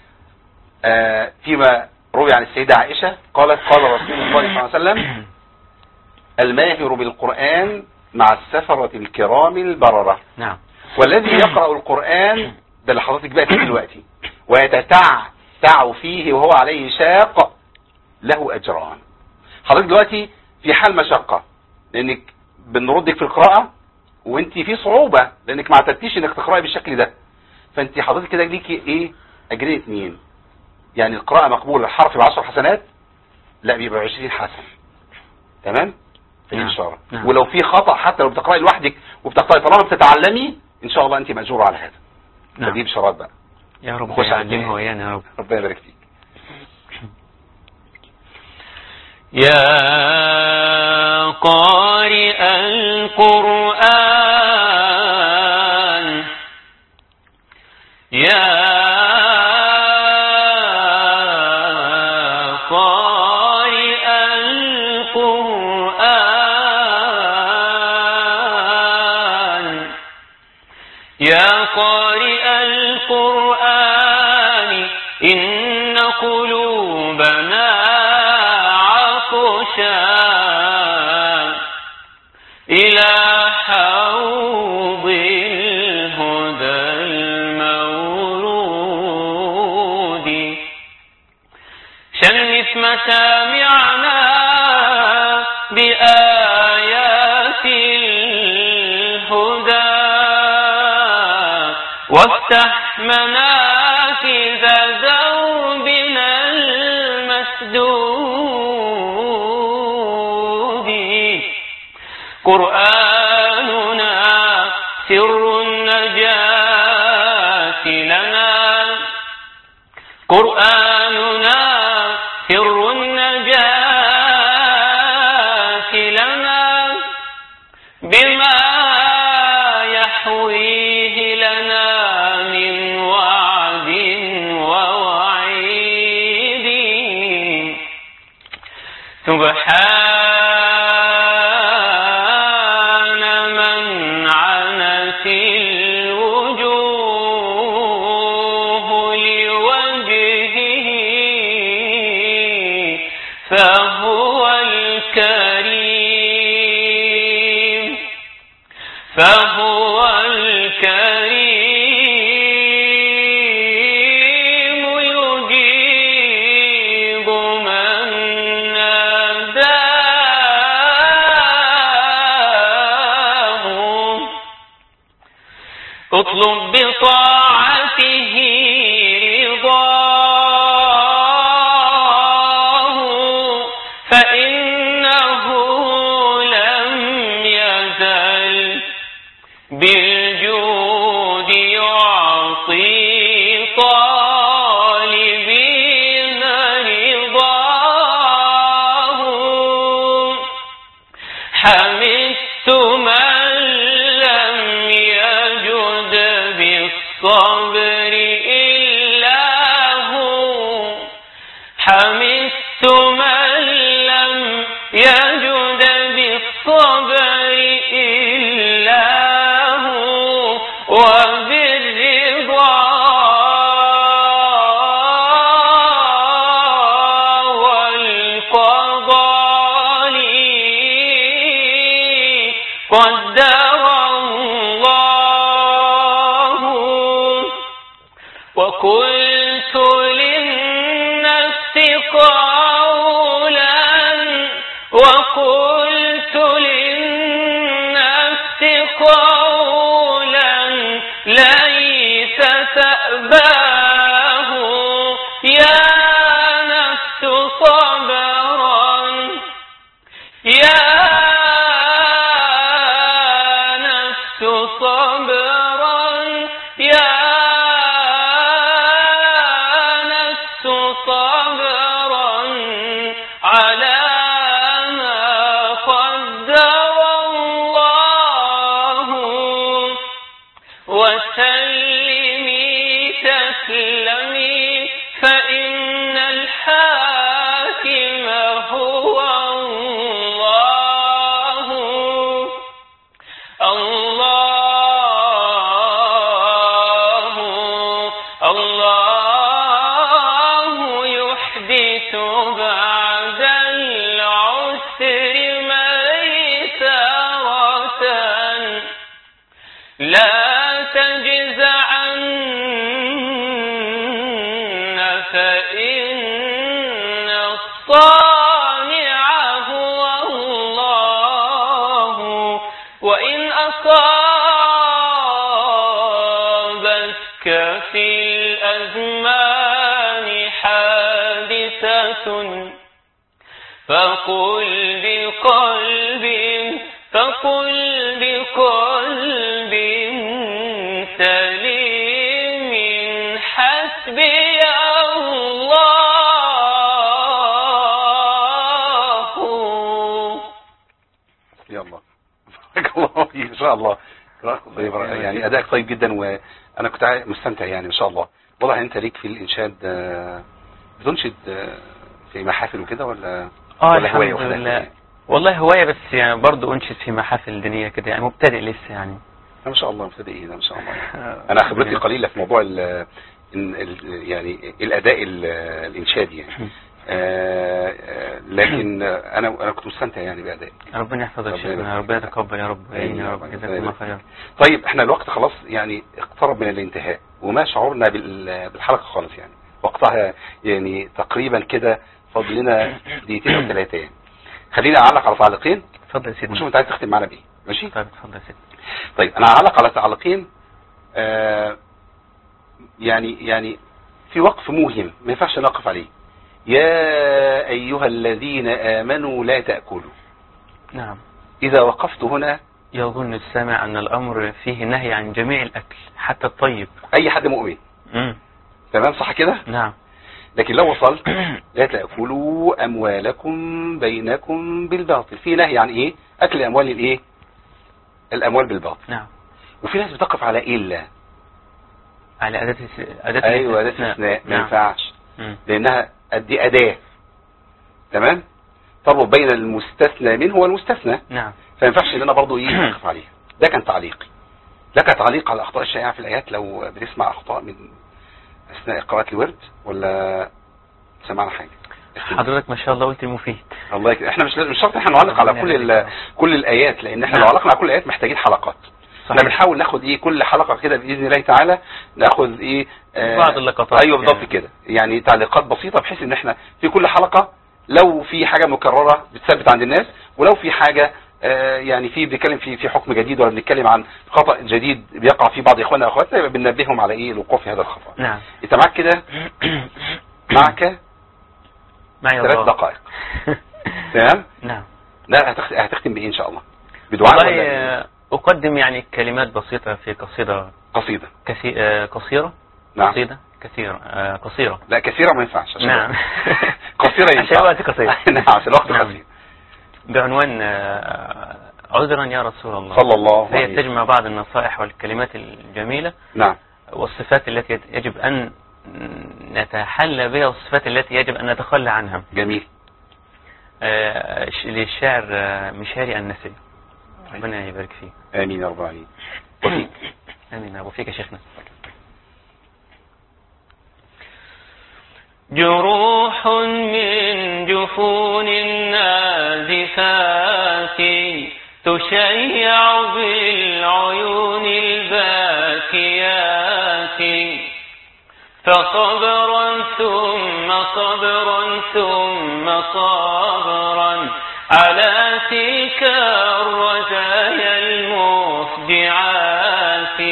S2: آه فيما روي عن السيدة عائشة قالت قال رسول الله صلى الله عليه وسلم الماهر بالقرآن مع السفرة الكرام البررة
S4: نعم
S2: والذي يقرأ القرآن ده اللي حضرتك بقى فيه دلوقتي ويتتعتع فيه وهو عليه شاق له أجران حضرتك دلوقتي في حال مشقة لأنك بنردك في القراءة وانت في صعوبة لأنك ما اعتدتيش انك تقرأي بالشكل ده فانت حضرتك كده ليكي ايه اجرين اتنين يعني القراءة مقبولة الحرف بعشر حسنات لا بيبقى 20 حسن تمام في
S4: نعم.
S2: الإشارة
S4: نعم.
S2: ولو في خطأ حتى لو بتقرأي لوحدك وبتقرأي طالما بتتعلمي ان شاء الله انت مأجورة على هذا
S4: نعم
S2: فدي بشارات بقى
S4: يا رب
S2: نخش على
S4: يعلمه
S2: الثاني.
S4: وإيانا يا رب
S2: ربنا يبارك فيك
S3: يا قارئ القرآن يا قارئ القرآن يا قارئ القرآن إن قلوبنا عطشان إلى حوض الهدى المورود شرف مسامعنا بآيات الهدى وافتح منافذ دربنا المسدود قرآننا سر النجاة لنا قرآننا سر النجاة لنا بما يحويه لنا من وعد ووعيد سبحان من عنت الوجوه لوجهه فهو الكريم فهو الكريم يجيب من ناداه اطلب بطاعته رضاه فإنه لم يزل بالجود يعطي طالبين رضاه حمدت من لم يجد بالصبر قدر الله وقلت للنفس قولا وقلت للنفس قولا ليس تأباه يا نفس صبرا يا نفس صبرا يا نفس صبرا على ما قدر الله وسلمي تسلمي فإن الحاكم هو الله الله الله يحدث بعد العسر ميسرة لا تجزعن فإن الصانع هو الله وإن أصابتك في الأزمان حادثة فقل بقلب فقل بقلب سليم حسبي الله
S2: يلا بارك الله فيك ان شاء الله طيب يعني ادائك طيب جدا وانا كنت عا- مستمتع يعني ان شاء الله والله انت ليك في الانشاد آه، بتنشد آه، في محافل وكده ولا
S4: اه
S2: ولا
S4: الحمد
S2: هواية واخدها
S4: لله
S2: كده؟
S4: والله هواية بس يعني برضه أنشد في محافل دينية كده يعني مبتدئ لسه يعني
S2: ما شاء الله مبتدئ ايه ده ما شاء الله انا خبرتي قليله في موضوع ال ال يعني الاداء ال- الانشادي يعني آه، آه، لكن آه، انا انا كنت مستمتع يعني بادائك
S4: ربنا يحفظك
S2: ربنا
S4: شيخنا
S2: يبارك
S4: ربنا
S2: فيك.
S4: يتقبل يا رب
S2: آمين
S4: آمين
S2: يا
S4: يا
S2: رب.
S4: رب
S2: ربنا
S4: جزاكم الله
S2: يبارك
S4: خيرا
S2: طيب احنا الوقت خلاص يعني اقترب من الانتهاء وما شعورنا بال- بالحلقه خالص يعني وقتها يعني تقريبا كده فاضل لنا دقيقتين او ثلاثه يعني خليني اعلق على تعليقين
S4: اتفضل يا
S2: وشوف
S4: سيدنا
S2: انت عايز تختم معانا بايه ماشي
S4: طيب اتفضل يا سيدنا
S2: طيب انا هعلق على تعليقين آه يعني يعني في وقف موهم ما ينفعش نقف عليه يا ايها الذين امنوا لا تاكلوا
S4: نعم
S2: اذا وقفت هنا
S4: يظن السامع أن الأمر فيه نهي عن جميع الأكل حتى الطيب
S2: اي حد مؤمن
S4: مم.
S2: تمام صح كده
S4: نعم
S2: لكن لو وصلت لا تاكلوا اموالكم بينكم بالباطل في نهي عن ايه اكل اموال الايه الاموال بالباطل
S4: نعم
S2: وفي ناس بتقف على الا
S4: على أداة الس- أداة
S2: ايوه ده
S4: الاستثناء.
S2: استثناء ما
S4: نعم.
S2: ينفعش
S4: مم.
S2: لانها دي اداه تمام تربط بين المستثنى منه والمستثنى
S4: نعم
S2: فما ينفعش ان انا برضه ايه اقف عليها ده كان تعليقي لك تعليق على الاخطاء الشائعه في الايات لو بتسمع اخطاء من اثناء قراءه الورد ولا سمعنا حاجه
S4: حضرتك ما شاء الله قلت المفيد
S2: الله يكرمك احنا مش لازم- مش شرط احنا نعلق على كل ال- كل الايات لان احنا لو
S4: نعم.
S2: علقنا على كل الايات محتاجين حلقات احنا
S4: صحيح.
S2: بنحاول ناخد ايه كل حلقه كده باذن الله تعالى ناخد ايه آه
S4: بعض اللقطات
S2: ايوه بالظبط
S4: يعني.
S2: كده يعني تعليقات بسيطه بحيث ان احنا في كل حلقه لو في حاجه مكرره بتثبت عند الناس ولو في حاجه آه يعني في بنتكلم في في حكم جديد ولا بنتكلم عن خطا جديد بيقع في بعض اخواننا واخواتنا يبقى بننبههم على ايه الوقوع في هذا الخطا
S4: نعم
S2: انت معاك كده معك
S4: معي
S2: ثلاث
S4: الله
S2: دقائق تمام
S4: نعم
S2: لا هتخ- هتختم بايه ان شاء الله بدعاء
S4: والله
S2: ولا إيه؟
S4: آه، أقدم يعني كلمات بسيطة في قصيدة
S2: قصيده
S4: كثي... آه، قصيرة
S2: نعم
S4: قصيدة كثيرة آه، قصيرة
S2: لا كثيره ما ينفعش عشان
S4: نعم
S2: قصيره
S4: عشان
S2: ينفع
S4: الوقت قصير
S2: نعم عشان الوقت
S4: نعم.
S2: قصير
S4: بعنوان آه، عذرا يا رسول الله
S2: صلى الله
S4: هي
S2: عليه
S4: تجمع بعض النصائح والكلمات الجميلة
S2: نعم
S4: والصفات التي يجب أن نتحلى بها والصفات التي يجب أن نتخلى عنها
S2: جميل
S4: آه، ش- للشاعر آه، مشاري النسي ربنا يبارك فيه
S2: امين يا رب العالمين وفيك
S4: امين ابو فيك يا شيخنا
S3: جروح من جفون النازفات تشيع بالعيون الباكيات فصبرا ثم صبرا ثم صبرا على تلك الرزايا المفجعات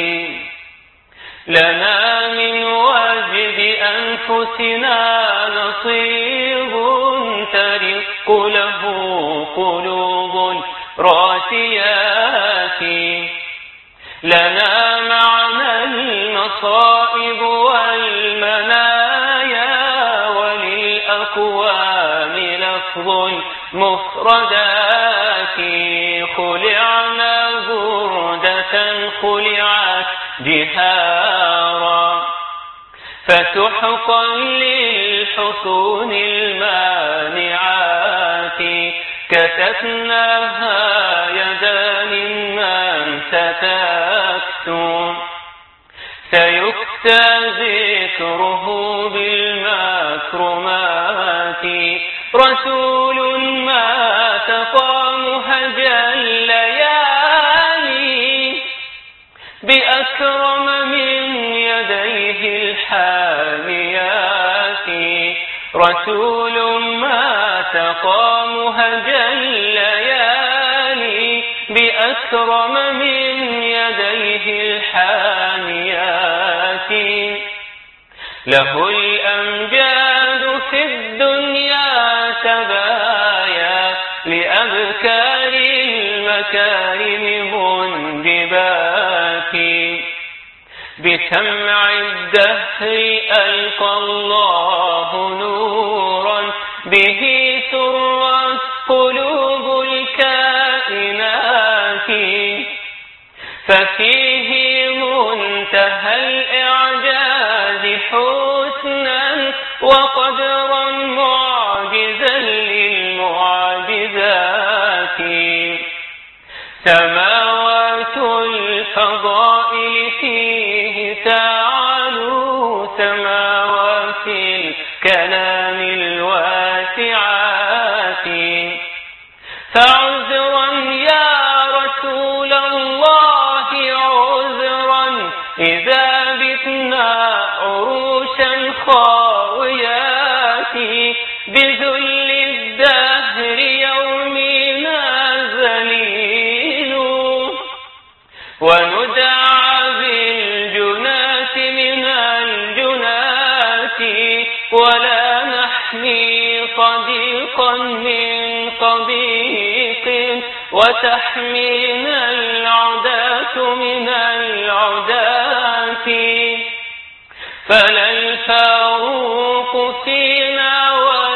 S3: لنا من وجد أنفسنا نصيب ترق له قلوب راسيات لنا معنى المصائب والمنايا وللأقوام لفظ مفردات خلعنا بردة خلعت جهارا فتحقا للحصون المانعات كتتناها يدان من ستكتم سيكتى ذكره بالمكرمات رسول ما تقام هجا الليالي بأكرم من يديه الحاميات رسول ما تقام هجا الليالي بأكرم من يديه الحاميات له الأمجاد في الدنيا تبايا لأبكار المكارم منجبات بسمع الدهر ألقى الله نورا به سرت قلوب الكائنات ففيه منتهى الإعجاز حسنا وقدرا معجزا للمعجزات سماوات الفضائل فيه تعالوا سماوات الكلام الواسعات فعذرا يا رسول الله عذرا إذا بتنا عروشا خاويات بذل الدهر يومنا ذليل وندعى بالجنات من الجنات ولا نحمي صديقا من صديق وتحمينا العداة من العداة فلا الفاروق فينا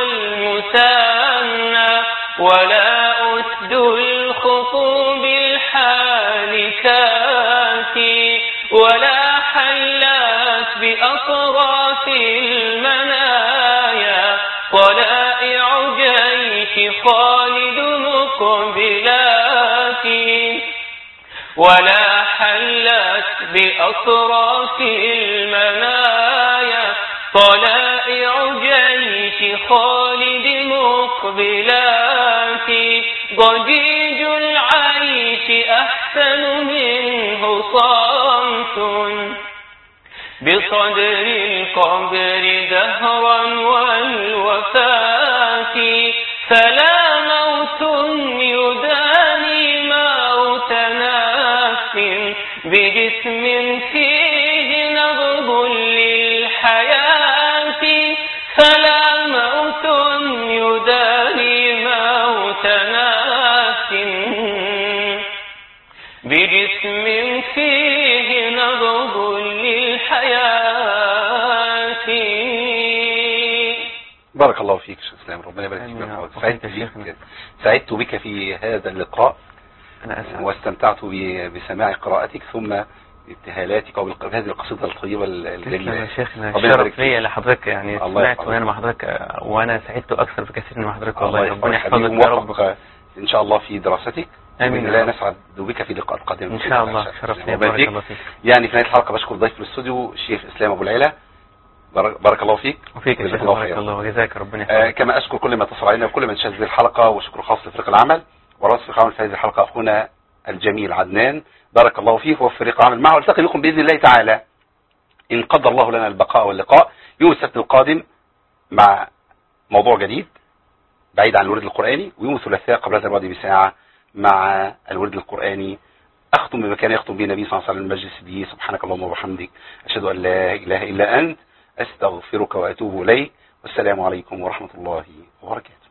S3: والمثنى ولا أسد الخطوب الحالكات ولا حلات بأطراف المنايا طلائع جيش خالد مقبلات ولا حلت بأطراف المنايا طلائع جيش خالد مقبلات ضجيج العيش أحسن منه صمت بصدر القبر دهرا والوفاة فلا موت يداني موت نفس بجسم فيه نبض للحياة فلا موت يداني موت نفس بجسم فيه نبض للحياة
S2: بارك الله فيك شيخ اسلام ربنا يبارك فيك
S4: آمين يا
S2: يا
S4: رب.
S2: فندم. سعدت
S4: وفيك يا شيخنا.
S2: بك سعدت بك في هذا اللقاء
S4: أنا أسعد
S2: واستمتعت ب- بسماع قراءتك ثم ابتهالاتك وبهذه القصيدة الطيبة ال-
S4: تسلم يا
S2: الجميلة
S4: شيخنا
S2: ربنا يبارك
S4: الشرف ليا لحضرتك يعني
S2: الله
S4: سمعت
S2: يحفظك.
S4: وانا مع حضرتك آه، وانا سعدت اكثر بكثير من حضرتك
S2: الله
S4: والله ربنا
S2: يحفظك حبيبي
S4: يحفظك يا رب
S2: وموفق ان شاء الله في دراستك
S4: آمين
S2: وبإذن
S4: يا
S2: الله
S4: رب.
S2: نسعد بك في لقاء قادم
S4: ان شاء الله شرفتني
S2: وبارك
S4: بارك
S2: فيك.
S4: الله فيك
S2: يعني في نهاية الحلقة بشكر ضيف الاستوديو الشيخ اسلام ابو العلا بارك بارك الله فيك
S4: وفيك يا
S2: جزاك
S4: شيخ
S2: الله
S4: بارك
S2: خير.
S4: الله وجزاك ربنا
S2: آه
S4: يحفظك
S2: كما اشكر كل ما اتصل علينا وكل من شاهد هذه الحلقة وشكر خاص لفريق العمل ورفيق عمل في هذه الحلقة أخونا الجميل عدنان بارك الله فيه وفريق عمل معه والتقي بكم بإذن الله تعالى إن قدر الله لنا البقاء واللقاء يوم السبت القادم مع موضوع جديد بعيد عن الورد القرآني ويوم الثلاثاء قبل هذا الوقت بساعة مع الورد القرآني أختم بما كان يختم به النبي صلى الله عليه وسلم المجلس به سبحانك اللهم وبحمدك أشهد أن لا إله إلا أنت أستغفرك وأتوب إليك والسلام عليكم ورحمة الله وبركاته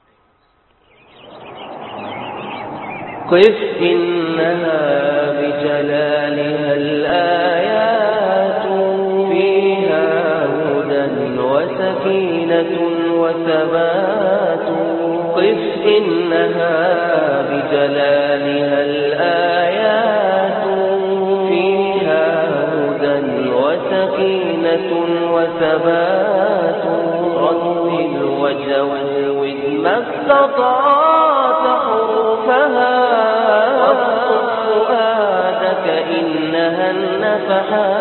S1: قف إنها بجلالها الآيات فيها هدى وسكينة وثبات قف إنها بجلالها الآيات فيها هدى وسكينة وثبات رتل وجود ما استطعت حروفها واصف فؤادك إنها النفحات